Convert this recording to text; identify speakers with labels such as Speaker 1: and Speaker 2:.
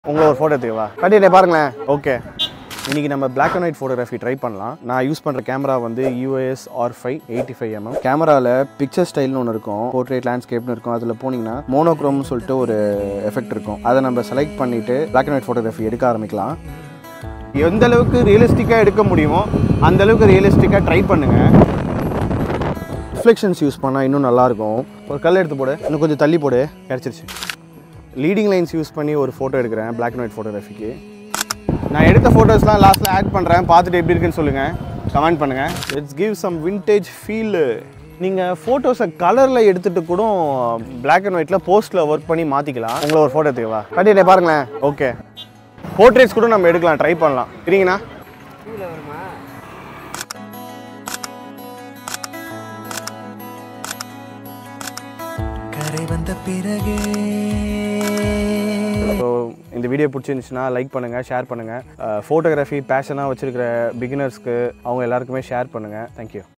Speaker 1: உங்களை ஒரு ஃபோட்டோ எடுத்துக்கவா கட்டிட்டே பாருங்களேன் ஓகே இன்னைக்கு நம்ம Black and white photography try பண்ணலாம் நான் யூஸ் பண்ணுற கேமரா வந்து US R five eighty five mm கேமராவில் பிக்சர் ஸ்டைல்னு ஒன்று இருக்கும் போர்ட்ரேட் லேண்ட்ஸ்கேப்னு இருக்கும் அதில் போனீங்கன்னா மோனோக்ரோம்னு சொல்லிட்டு ஒரு எஃபெக்ட் இருக்கும் அதை நம்ம செலக்ட் பண்ணிவிட்டு Black அண்ட் ஒயிட் ஃபோட்டோகிராஃபி எடுக்க ஆரம்பிக்கலாம் எந்த அளவுக்கு ரியலிஸ்டிக்காக எடுக்க முடியுமோ அந்த அளவுக்கு ரியலிஸ்டிக்காக ட்ரை பண்ணுங்கள் ரிஃப்ளெக்ஷன்ஸ் யூஸ் பண்ணால் இன்னும் நல்லாயிருக்கும் ஒரு கல் எடுத்து போடு இன்னும் கொஞ்சம் தள்ளி போடு கிடச்சிருச்சு லீடிங் லைன்ஸ் யூஸ் பண்ணி ஒரு ஃபோட்டோ எடுக்கிறேன் Black அண்ட் ஒயிட் ஃபோட்டோகிராஃபிக்கு நான் எடுத்த ஃபோட்டோஸ்லாம் லாஸ்ட்டில் ஆட் பண்ணுறேன் பார்த்துட்டு எப்படி இருக்குன்னு சொல்லுங்கள் கமெண்ட் பண்ணுங்கள் it's give some vintage feel நீங்கள் ஃபோட்டோஸை கலரில் எடுத்துகிட்டு கூட Black அண்ட் ஒயிட்டில் போஸ்ட்டில் ஒர்க் பண்ணி மாற்றிக்கலாம் உங்களை ஒரு ஃபோட்டோ எடுத்துக்கவா கட்டிட்டே பாருங்களேன் ஓகே போர்ட்ரேட்ஸ் கூட நம்ம எடுக்கலாம் ட்ரை பண்ணலாம் சரிங்கண்ணா
Speaker 2: கரை வந்த பிறகே
Speaker 1: ஸோ இந்த வீடியோ பிடிச்சிருந்துச்சுன்னா லைக் பண்ணுங்கள் ஷேர் பண்ணுங்கள் ஃபோட்டோகிராஃபி பேஷனாக வச்சுருக்கிற பிகினர்ஸ்க்கு அவங்க எல்லாருக்குமே ஷேர் பண்ணுங்கள் தேங்க்யூ